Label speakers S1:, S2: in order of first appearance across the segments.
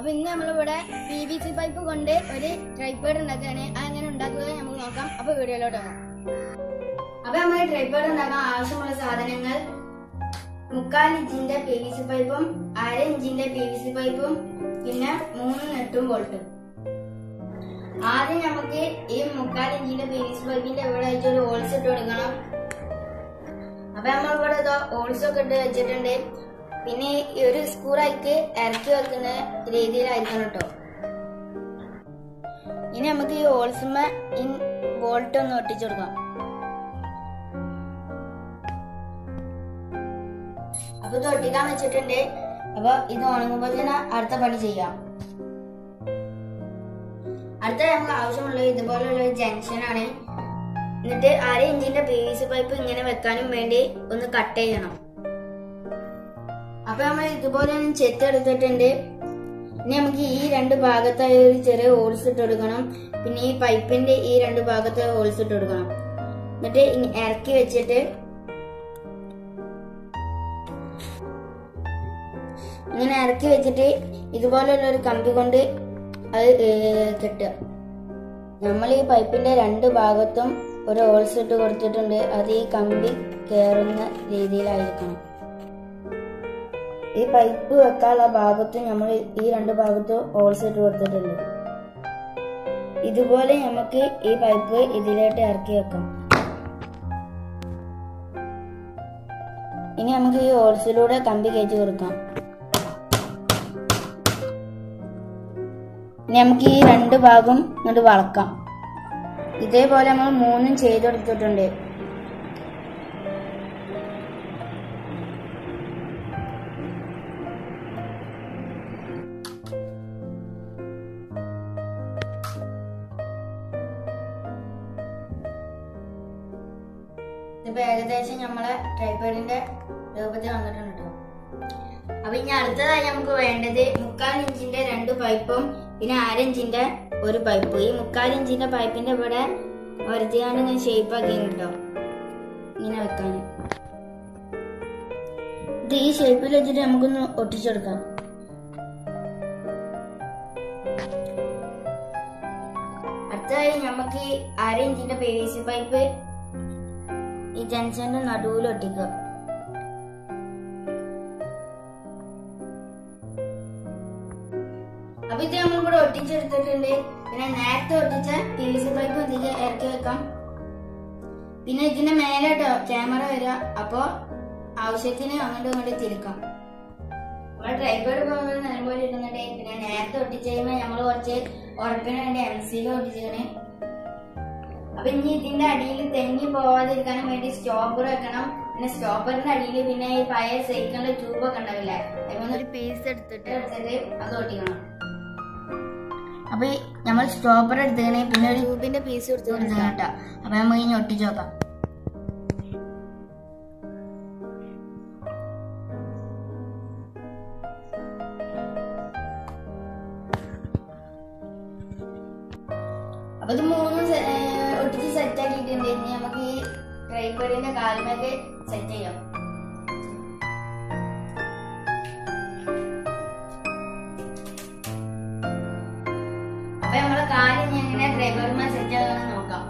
S1: അപ്പൊ ഇന്ന് നമ്മളിവിടെ പി വി സി പൈപ്പ് കൊണ്ട് ഒരു ട്രൈപ്പേഡ് ഉണ്ടാക്കുകയാണ് അത് എങ്ങനെ ഉണ്ടാക്കുക നമുക്ക് നോക്കാം അപ്പൊ വീഡിയോയിലോട്ട് പോകാം അപ്പൊ നമ്മൾ ട്രൈപ്പേഡ് ഉണ്ടാക്കാൻ ആവശ്യമുള്ള സാധനങ്ങൾ മുക്കാൽ ഇഞ്ചിന്റെ പി വി സി പൈപ്പും അര ഇഞ്ചിന്റെ പി വി സി പൈപ്പും പിന്നെ മൂന്ന് നെട്ടും ബോൾട്ടും ആദ്യം നമുക്ക് ഈ മുക്കാൽ ഇഞ്ചിന്റെ പി വി സി പൈപ്പിന്റെ ഇവിടെ ആയിട്ട് ഒരു ഹോൾസ് ഇട്ട് കൊടുക്കണം അപ്പൊ നമ്മൾ ഇവിടെ ഇതാ ഹോൾസ് ഒക്കെ ഇട്ട് വെച്ചിട്ടുണ്ട് പിന്നെ ഈ ഒരു സ്കൂറായിട്ട് ഇറക്കി വെക്കുന്ന രീതിയിലായിരിക്കണം കേട്ടോ ഇനി നമുക്ക് ഈ ഹോൾസുമ ഈ ബോൾട്ട് ഒന്ന് ഒട്ടിച്ചു കൊടുക്കാം അപ്പൊ ഇത് ഒട്ടിക്കാൻ വെച്ചിട്ടുണ്ട് അപ്പൊ ഇത് ഉണങ്ങുമ്പോൾ തന്നെ അടുത്ത പണി ചെയ്യാം അടുത്ത നമുക്ക് ആവശ്യമുള്ള ഇതുപോലുള്ള ഒരു ജംഗ്ഷൻ ആണ് എന്നിട്ട് അര ഇഞ്ചിന്റെ പി വി സി പൈപ്പ് ഇങ്ങനെ വെക്കാനും വേണ്ടി ഒന്ന് കട്ട് ചെയ്യണം അപ്പൊ നമ്മൾ ഇതുപോലെ ഒന്ന് ചെത്തെടുത്തിട്ടുണ്ട് ഇനി നമുക്ക് ഈ രണ്ട് ഭാഗത്തായി ഒരു ചെറിയ ഹോൾസ് ഇട്ട് കൊടുക്കണം പിന്നെ ഈ പൈപ്പിന്റെ ഈ രണ്ട് ഭാഗത്ത് ഹോൾസ് ഇട്ട് കൊടുക്കണം എന്നിട്ട് ഇനി ഇറക്കി വെച്ചിട്ട് ഇങ്ങനെ ഇറക്കി വെച്ചിട്ട് ഇതുപോലുള്ള ഒരു കമ്പി കൊണ്ട് അത് ഏർ കെട്ടുക നമ്മൾ ഈ പൈപ്പിന്റെ രണ്ട് ഭാഗത്തും ഒരു ഹോൾസ് ഇട്ട് കൊടുത്തിട്ടുണ്ട് അത് ഈ കമ്പി കയറുന്ന രീതിയിലായിരിക്കണം ഈ പൈപ്പ് വെക്കാനുള്ള ഭാഗത്തും നമ്മൾ ഈ രണ്ട് ഭാഗത്തും ഹോൾസ് ഇട്ട് കൊടുത്തിട്ടുണ്ട് ഇതുപോലെ നമുക്ക് ഈ പൈപ്പ് ഇതിലോട്ട് ഇറക്കി വെക്കാം ഇനി നമുക്ക് ഈ ഹോൾസിലൂടെ കമ്പി കയറ്റി കൊടുക്കാം ഇനി നമുക്ക് ഈ രണ്ട് ഭാഗം ഇങ്ങോട്ട് വളക്കാം ഇതേപോലെ നമ്മൾ മൂന്നും ചെയ്തെടുത്തിട്ടുണ്ട് ഇപ്പൊ ഏകദേശം നമ്മളെ ട്രൈപ്പേഡിന്റെ രൂപത്തിൽ വന്നിട്ടുണ്ട് കേട്ടോ അപ്പൊ ഇനി അടുത്തതായി നമുക്ക് വേണ്ടത് മുക്കാൽ ഇഞ്ചിന്റെ രണ്ട് പൈപ്പും പിന്നെ അര ഇഞ്ചിന്റെ ഒരു പൈപ്പ് ഈ മുക്കാൽ ഇഞ്ചിന്റെ പൈപ്പിന്റെ ഇവിടെ വരുത്തിയാണ്ട് ഇങ്ങനെ ഷേപ്പ് ആക്കി കേട്ടോ ഇങ്ങനെ വെക്കാൻ ഇത് ഈ ഷേപ്പിൽ വെച്ചിട്ട് നമുക്കൊന്ന് ഒട്ടിച്ചെടുക്കാം അടുത്തതായി നമുക്ക് ഈ അര ഇഞ്ചിന്റെ പി വി സി പൈപ്പ് ഈ ജംഗ്ഷന്റെ നടുവിൽ ഒട്ടിക്കുക അപ്പൊ ഇത് നമ്മളിവിടെ ഒട്ടിച്ചെടുത്തിട്ടുണ്ട് പിന്നെ നേരത്തെ ഒട്ടിച്ച പി വി സി പൈപ്പ് ഇതിൽ ഇറക്കി വെക്കാം പിന്നെ ഇതിന്റെ മേലെ ക്യാമറ വരിക അപ്പൊ ആവശ്യത്തിന് അങ്ങോട്ടും ഇങ്ങോട്ടും തിരിക്കാം നമ്മളെ ട്രൈബേഡ് പോകുന്നത് നല്ലപോലെ ഇടുന്നുണ്ട് പിന്നെ നേരത്തെ ഒട്ടിച്ച് കഴിയുമ്പോൾ നമ്മൾ കുറച്ച് ഉറപ്പിന് വേണ്ടി എം സിയിൽ ഒട്ടിച്ചാണ് അപ്പൊ ഇനി ഇതിന്റെ അടിയിൽ തെങ്ങി പോവാതിരിക്കാനും വേണ്ടി സ്റ്റോപ്പർ വെക്കണം പിന്നെ സ്റ്റോപ്പറിന്റെ അടിയിൽ പിന്നെ ഈ പഴയ സൈക്കിളിന്റെ ട്യൂബ് ഒക്കെ ഉണ്ടാവില്ലേ അതിൽ ഒരു പീസ് എടുത്തിട്ട് എടുത്തിട്ട് അത് ഒട്ടിക്കണം അപ്പൊ ഈ നമ്മൾ സ്റ്റോപ്പർ എടുത്തേക്കണേ പിന്നെ ഒരു ട്യൂബിന്റെ പീസ് എടുത്ത് കൊടുത്തേക്കണം കേട്ടോ അപ്പൊ നമുക്ക് ഇനി ഒട്ടിച്ചു നോക്കാം അപ്പൊ ഇത് മൂന്നും സെ- ഏർ ഒട്ടിച്ച് സെറ്റ് ആക്കിയിട്ടുണ്ട് ഇനി നമുക്ക് ഈ ട്രൈപ്പേഡിന്റെ കാലുമൊക്കെ സെറ്റ് ചെയ്യാം അപ്പൊ നമ്മളെ കാല് ഇനി എങ്ങനെ ട്രൈപ്പേഡുമായി സെറ്റ് ആകാന്ന് നോക്കാം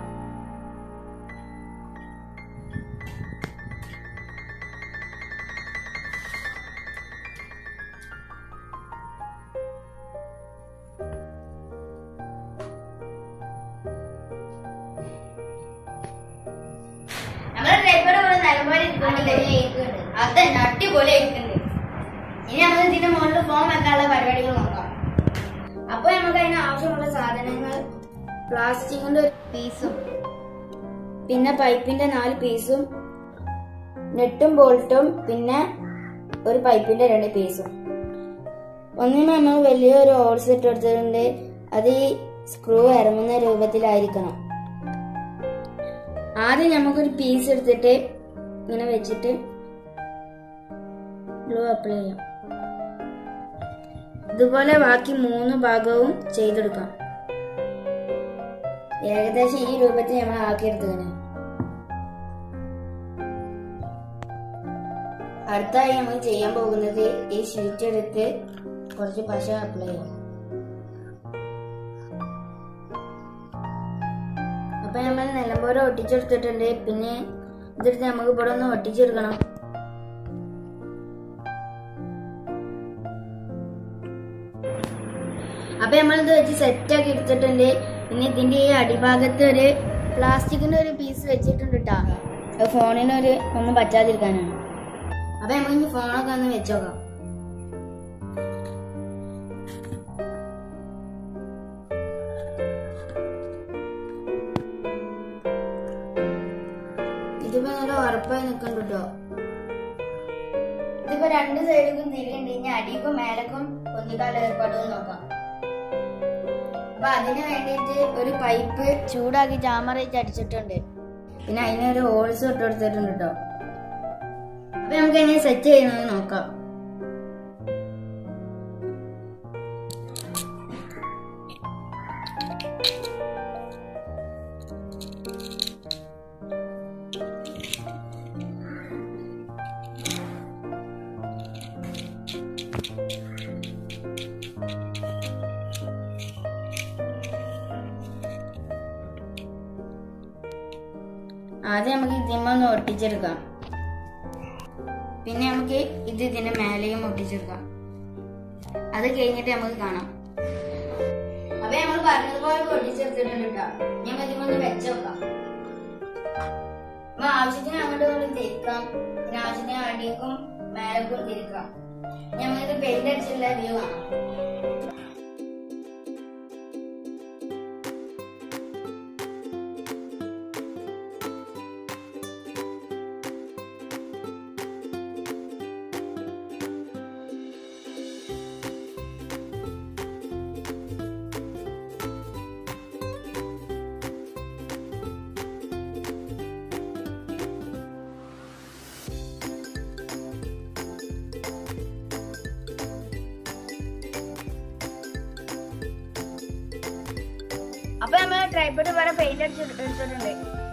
S1: നമ്മളെ ട്രൈപ്പേഡ് ഇവിടെ നല്ലപോലെ ഇരിക്കുന്നുണ്ട് അതന്നെ അടിപൊളി ആയിട്ടുണ്ട് ഇനി നമുക്ക് ഇതിന്റെ മുകളിൽ ഫോം വെക്കാനുള്ള പരിപാടികൾ നോക്കാം അപ്പൊ നമുക്ക് അതിന് ആവശ്യമുള്ള സാധനങ്ങൾ പ്ലാസ്റ്റിക്കിന്റെ ഒരു പീസും പിന്നെ പൈപ്പിന്റെ നാല് പീസും നെട്ടും ബോൾട്ടും പിന്നെ ഒരു പൈപ്പിന്റെ രണ്ട് പീസും ഒന്നിന് നമ്മൾ വലിയൊരു ഹോൾസ് ഇട്ട് കൊടുത്തിട്ടുണ്ട് അത് ഈ സ്ക്രൂ ഇറങ്ങുന്ന രൂപത്തിലായിരിക്കണം ആദ്യം നമുക്കൊരു പീസ് എടുത്തിട്ട് ഇങ്ങനെ വെച്ചിട്ട് ഗ്ലൂ അപ്ലൈ ചെയ്യാം ഇതുപോലെ ബാക്കി മൂന്ന് ഭാഗവും ചെയ്തെടുക്കാം ഏകദേശം ഈ രൂപത്തിൽ നമ്മൾ ആക്കിയെടുത്തതിന് അടുത്തായി നമ്മൾ ചെയ്യാൻ പോകുന്നത് ഈ ഷീറ്റ് എടുത്ത് കുറച്ച് പശ അപ്ലൈ ചെയ്യാം അപ്പൊ നമ്മൾ നിലമ്പോര ഒട്ടിച്ചെടുത്തിട്ടുണ്ട് പിന്നെ ഇതെടുത്ത് നമുക്ക് ഇവിടെ ഒന്ന് ഒട്ടിച്ചെടുക്കണം അപ്പൊ നമ്മളിത് വെച്ച് സെറ്റ് ആക്കി എടുത്തിട്ടുണ്ട് പിന്നെ ഇതിന്റെ ഈ അടിഭാഗത്ത് ഒരു പ്ലാസ്റ്റിക്കിന്റെ ഒരു പീസ് വെച്ചിട്ടുണ്ട് കേട്ടാ അത് ഫോണിനൊരു ഒന്നും പറ്റാതിരിക്കാനാണ് അപ്പൊ നമുക്ക് ഇനി ഫോണൊക്കെ ഒന്ന് വെച്ചോക്കാം ഇതിപ്പോ നല്ല ഉറപ്പായി നിൽക്കുന്നുണ്ട് കേട്ടോ ഇതിപ്പോ രണ്ട് സൈഡിലും തിരിയുണ്ട് ഇനി അടിക്കും മേലക്കും പൊന്തിക്കാല ഏർപ്പാട് നോക്കാം അപ്പൊ അതിന് വേണ്ടിയിട്ട് ഒരു പൈപ്പ് ചൂടാക്കി ചാമറയിട്ട് അടിച്ചിട്ടുണ്ട് പിന്നെ അതിനൊരു ഹോൾസ് ഇട്ട് കൊടുത്തിട്ടുണ്ട് കേട്ടോ അപ്പൊ നമുക്ക് എങ്ങനെ സെറ്റ് ചെയ്യുന്നത് നോക്കാം ആദ്യം നമുക്ക് ഇതിന്മ ഒന്ന് ഒട്ടിച്ചെടുക്കാം പിന്നെ നമുക്ക് ഇത് ഇതിന്റെ മേലെയും ഒട്ടിച്ചെടുക്കാം അത് കഴിഞ്ഞിട്ട് നമുക്ക് കാണാം അപ്പൊ നമ്മൾ പറഞ്ഞതുപോലെ ഒട്ടിച്ചെടുത്തിട്ടുണ്ട് കേട്ടോ ഞങ്ങൾ ഇതിമൊന്ന് വെച്ചോക്കാം അപ്പൊ ആവശ്യത്തിന് അങ്ങോട്ട് കൊണ്ട് തിരിക്കാം പിന്നെ ആവശ്യത്തിന് അടിക്കും മേലക്കും തിരിക്കാം ഞമ്മളിത് പെയിന്റ് അടിച്ചുള്ള വ്യൂ കാണാം അപ്പൊ നമ്മൾ ട്രൈപ്പോഡ് വേറെ പെയിന്റ് അടിച്ച് എടുത്തിട്ടുണ്ട്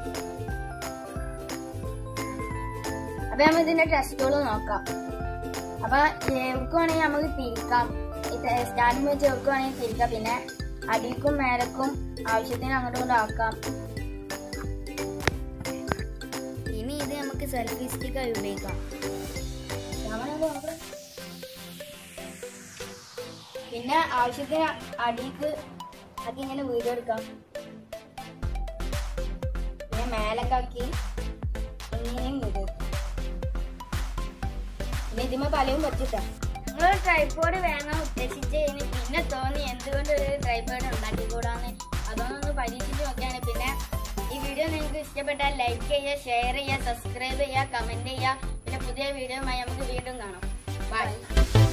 S1: അപ്പൊ നമ്മൾ ഇതിന്റെ ടെസ്റ്റുകൾ നോക്കാം അപ്പൊ എവിടെക്കുവാണെങ്കിൽ നമുക്ക് തിരിക്കാം സ്റ്റാൻഡിൽ വെച്ച് എവിടെക്കുവാണെങ്കിൽ തിരിക്കാം പിന്നെ അടിക്കും മേലക്കും ആവശ്യത്തിന് അങ്ങോട്ടും ഇങ്ങോട്ടും ആക്കാം ഇനി ഇത് നമുക്ക് സെൽഫി സ്റ്റിക്കായി ഉപയോഗിക്കാം പിന്നെ ആവശ്യത്തിന് അടിക്ക് ആക്കി ഇങ്ങനെ വീഡിയോ എടുക്കാം പിന്നെ മേലൊക്കെ ആക്കി ഇങ്ങനെയും വീഡിയോ എടുക്കാം പിന്നെ ഇതിമ പലയും പറ്റിട്ടാ നിങ്ങൾ ട്രൈപ്പോഡ് വേണം ഉദ്ദേശിച്ച് കഴിഞ്ഞ് പിന്നെ തോന്നി എന്തുകൊണ്ട് ഒരു ട്രൈപ്പോഡ് ഉണ്ടാക്കിക്കൂടാന്ന് അതൊന്നൊന്ന് പരീക്ഷിച്ച് നോക്കിയാണ് പിന്നെ ഈ വീഡിയോ നിങ്ങൾക്ക് ഇഷ്ടപ്പെട്ടാൽ ലൈക്ക് ചെയ്യുക ഷെയർ ചെയ്യുക സബ്സ്ക്രൈബ് ചെയ്യുക കമന്റ് ചെയ്യുക പിന്നെ പുതിയ വീഡിയോയുമായി നമുക്ക് വീണ്ടും കാണാം ബൈ